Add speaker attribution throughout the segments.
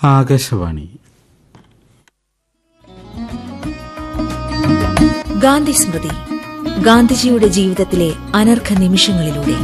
Speaker 1: ആകാശവാണി
Speaker 2: ഗാന്ധി സ്മൃതി ഗാന്ധിജിയുടെ ജീവിതത്തിലെ അനർഘ നിമിഷങ്ങളിലൂടെ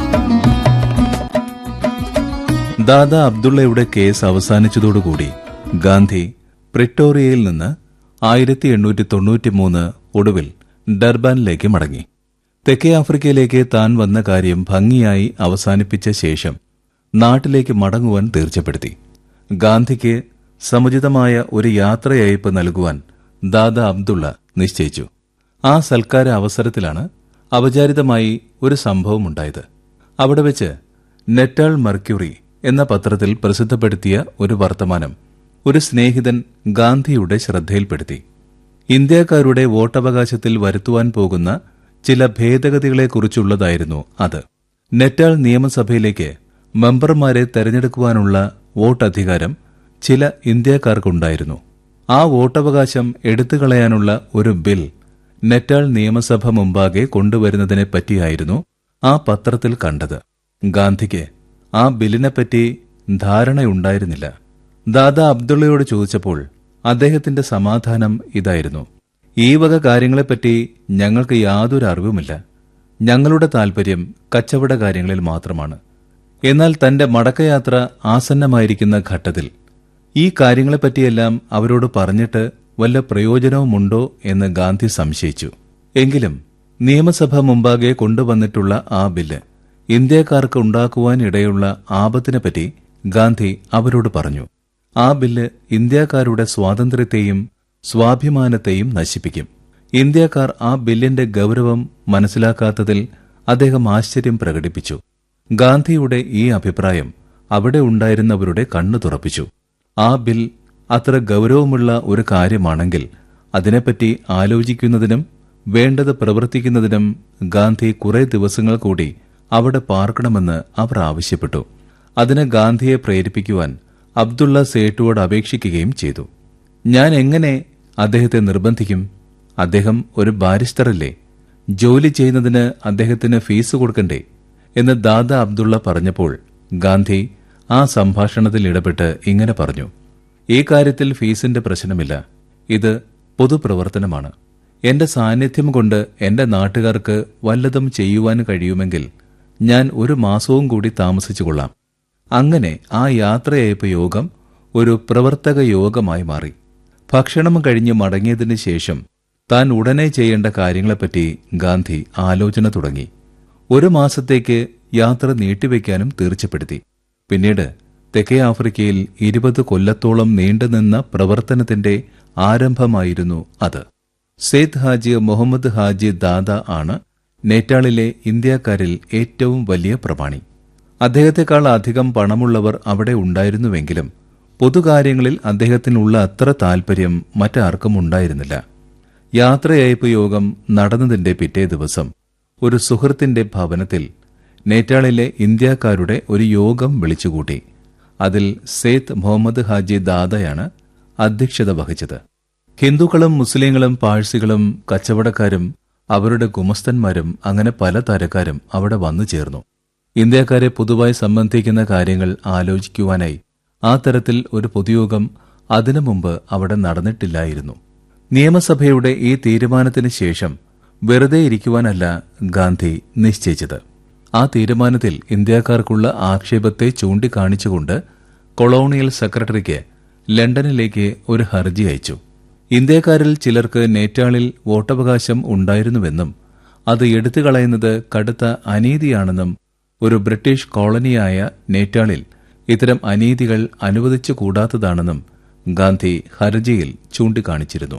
Speaker 3: ദാദാ അബ്ദുള്ളയുടെ കേസ് അവസാനിച്ചതോടുകൂടി ഗാന്ധി പ്രിട്ടോറിയയിൽ നിന്ന് ആയിരത്തി എണ്ണൂറ്റി തൊണ്ണൂറ്റിമൂന്ന് ഒടുവിൽ ഡർബാനിലേക്ക് മടങ്ങി തെക്കേ ആഫ്രിക്കയിലേക്ക് താൻ വന്ന കാര്യം ഭംഗിയായി അവസാനിപ്പിച്ച ശേഷം നാട്ടിലേക്ക് മടങ്ങുവാൻ തീർച്ചപ്പെടുത്തി ഗാന്ധിക്ക് സമുചിതമായ ഒരു യാത്രയയപ്പ് നൽകുവാൻ ദാദാ അബ്ദുള്ള നിശ്ചയിച്ചു ആ സൽക്കാര അവസരത്തിലാണ് അപചാരിതമായി ഒരു സംഭവമുണ്ടായത് അവിടെ വെച്ച് നെറ്റാൾ മർക്യൂറി എന്ന പത്രത്തിൽ പ്രസിദ്ധപ്പെടുത്തിയ ഒരു വർത്തമാനം ഒരു സ്നേഹിതൻ ഗാന്ധിയുടെ ശ്രദ്ധയിൽപ്പെടുത്തി ഇന്ത്യക്കാരുടെ വോട്ടവകാശത്തിൽ വരുത്തുവാൻ പോകുന്ന ചില ഭേദഗതികളെക്കുറിച്ചുള്ളതായിരുന്നു അത് നെറ്റാൾ നിയമസഭയിലേക്ക് മെമ്പർമാരെ തെരഞ്ഞെടുക്കുവാനുള്ള വോട്ടധികാരം ചില ഇന്ത്യക്കാർക്കുണ്ടായിരുന്നു ആ വോട്ടവകാശം എടുത്തുകളയാനുള്ള ഒരു ബിൽ നെറ്റാൾ നിയമസഭ മുമ്പാകെ കൊണ്ടുവരുന്നതിനെ പറ്റിയായിരുന്നു ആ പത്രത്തിൽ കണ്ടത് ഗാന്ധിക്ക് ആ ബില്ലിനെപ്പറ്റി ധാരണയുണ്ടായിരുന്നില്ല ദാദാ അബ്ദുള്ളയോട് ചോദിച്ചപ്പോൾ അദ്ദേഹത്തിന്റെ സമാധാനം ഇതായിരുന്നു ഈ വക കാര്യങ്ങളെപ്പറ്റി ഞങ്ങൾക്ക് യാതൊരു അറിവുമില്ല ഞങ്ങളുടെ താൽപര്യം കച്ചവട കാര്യങ്ങളിൽ മാത്രമാണ് എന്നാൽ തന്റെ മടക്കയാത്ര ആസന്നമായിരിക്കുന്ന ഘട്ടത്തിൽ ഈ കാര്യങ്ങളെപ്പറ്റിയെല്ലാം അവരോട് പറഞ്ഞിട്ട് വല്ല പ്രയോജനവുമുണ്ടോ എന്ന് ഗാന്ധി സംശയിച്ചു എങ്കിലും നിയമസഭ മുമ്പാകെ കൊണ്ടുവന്നിട്ടുള്ള ആ ബില്ല് ഇന്ത്യക്കാർക്ക് ഉണ്ടാക്കുവാനിടയുള്ള ആപത്തിനെപ്പറ്റി ഗാന്ധി അവരോട് പറഞ്ഞു ആ ബില്ല് ഇന്ത്യക്കാരുടെ സ്വാതന്ത്ര്യത്തെയും സ്വാഭിമാനത്തെയും നശിപ്പിക്കും ഇന്ത്യക്കാർ ആ ബില്ലിന്റെ ഗൗരവം മനസ്സിലാക്കാത്തതിൽ അദ്ദേഹം ആശ്ചര്യം പ്രകടിപ്പിച്ചു ഗാന്ധിയുടെ ഈ അഭിപ്രായം അവിടെ ഉണ്ടായിരുന്നവരുടെ കണ്ണു തുറപ്പിച്ചു ആ ബിൽ അത്ര ഗൗരവമുള്ള ഒരു കാര്യമാണെങ്കിൽ അതിനെപ്പറ്റി ആലോചിക്കുന്നതിനും വേണ്ടത് പ്രവർത്തിക്കുന്നതിനും ഗാന്ധി കുറെ ദിവസങ്ങൾ കൂടി അവിടെ പാർക്കണമെന്ന് അവർ ആവശ്യപ്പെട്ടു അതിന് ഗാന്ധിയെ പ്രേരിപ്പിക്കുവാൻ അബ്ദുള്ള സേട്ടുവോട് അപേക്ഷിക്കുകയും ചെയ്തു ഞാൻ എങ്ങനെ അദ്ദേഹത്തെ നിർബന്ധിക്കും അദ്ദേഹം ഒരു ബാരിസ്റ്ററല്ലേ ജോലി ചെയ്യുന്നതിന് അദ്ദേഹത്തിന് ഫീസ് കൊടുക്കണ്ടേ എന്ന് ദാദാ അബ്ദുള്ള പറഞ്ഞപ്പോൾ ഗാന്ധി ആ സംഭാഷണത്തിൽ ഇടപെട്ട് ഇങ്ങനെ പറഞ്ഞു ഈ കാര്യത്തിൽ ഫീസിന്റെ പ്രശ്നമില്ല ഇത് പൊതുപ്രവർത്തനമാണ് എന്റെ സാന്നിധ്യം കൊണ്ട് എന്റെ നാട്ടുകാർക്ക് വല്ലതും ചെയ്യുവാൻ കഴിയുമെങ്കിൽ ഞാൻ ഒരു മാസവും കൂടി താമസിച്ചു കൊള്ളാം അങ്ങനെ ആ യാത്രയയപ്പ് യോഗം ഒരു പ്രവർത്തക യോഗമായി മാറി ഭക്ഷണം കഴിഞ്ഞ് മടങ്ങിയതിനു ശേഷം താൻ ഉടനെ ചെയ്യേണ്ട കാര്യങ്ങളെപ്പറ്റി ഗാന്ധി ആലോചന തുടങ്ങി ഒരു മാസത്തേക്ക് യാത്ര നീട്ടിവെക്കാനും തീർച്ചപ്പെടുത്തി പിന്നീട് തെക്കേ ആഫ്രിക്കയിൽ ഇരുപത് കൊല്ലത്തോളം നീണ്ടുനിന്ന പ്രവർത്തനത്തിന്റെ ആരംഭമായിരുന്നു അത് സെയ്ദ് ഹാജി മുഹമ്മദ് ഹാജി ദാദ ആണ് നേറ്റാളിലെ ഇന്ത്യക്കാരിൽ ഏറ്റവും വലിയ പ്രമാണി അദ്ദേഹത്തെക്കാൾ അധികം പണമുള്ളവർ അവിടെ ഉണ്ടായിരുന്നുവെങ്കിലും പൊതുകാര്യങ്ങളിൽ അദ്ദേഹത്തിനുള്ള അത്ര താൽപര്യം മറ്റാർക്കും ഉണ്ടായിരുന്നില്ല യാത്രയയപ്പ് യോഗം നടന്നതിന്റെ പിറ്റേ ദിവസം ഒരു സുഹൃത്തിന്റെ ഭവനത്തിൽ നേറ്റാളിലെ ഇന്ത്യക്കാരുടെ ഒരു യോഗം വിളിച്ചുകൂട്ടി അതിൽ സെയ്ത്ത് മുഹമ്മദ് ഹാജി ദാദയാണ് അധ്യക്ഷത വഹിച്ചത് ഹിന്ദുക്കളും മുസ്ലിങ്ങളും പാഴ്സികളും കച്ചവടക്കാരും അവരുടെ ഗുമസ്തന്മാരും അങ്ങനെ പല തരക്കാരും അവിടെ വന്നു ചേർന്നു ഇന്ത്യക്കാരെ പൊതുവായി സംബന്ധിക്കുന്ന കാര്യങ്ങൾ ആലോചിക്കുവാനായി ആ തരത്തിൽ ഒരു പൊതുയോഗം അതിനു മുമ്പ് അവിടെ നടന്നിട്ടില്ലായിരുന്നു നിയമസഭയുടെ ഈ തീരുമാനത്തിന് ശേഷം വെറുതെ ഇരിക്കുവാനല്ല ഗാന്ധി നിശ്ചയിച്ചത് ആ തീരുമാനത്തിൽ ഇന്ത്യക്കാർക്കുള്ള ആക്ഷേപത്തെ ചൂണ്ടിക്കാണിച്ചുകൊണ്ട് കൊളോണിയൽ സെക്രട്ടറിക്ക് ലണ്ടനിലേക്ക് ഒരു ഹർജി അയച്ചു ഇന്ത്യക്കാരിൽ ചിലർക്ക് നേറ്റാളിൽ വോട്ടവകാശം ഉണ്ടായിരുന്നുവെന്നും അത് എടുത്തുകളയുന്നത് കടുത്ത അനീതിയാണെന്നും ഒരു ബ്രിട്ടീഷ് കോളനിയായ നേറ്റാളിൽ ഇത്തരം അനീതികൾ അനുവദിച്ചുകൂടാത്തതാണെന്നും ഗാന്ധി ഹർജിയിൽ ചൂണ്ടിക്കാണിച്ചിരുന്നു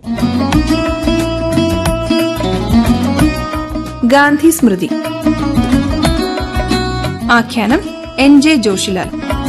Speaker 4: ഗാന്ധി സ്മൃതി ആഖ്യാനം എൻ ജെ ജോഷിലാൽ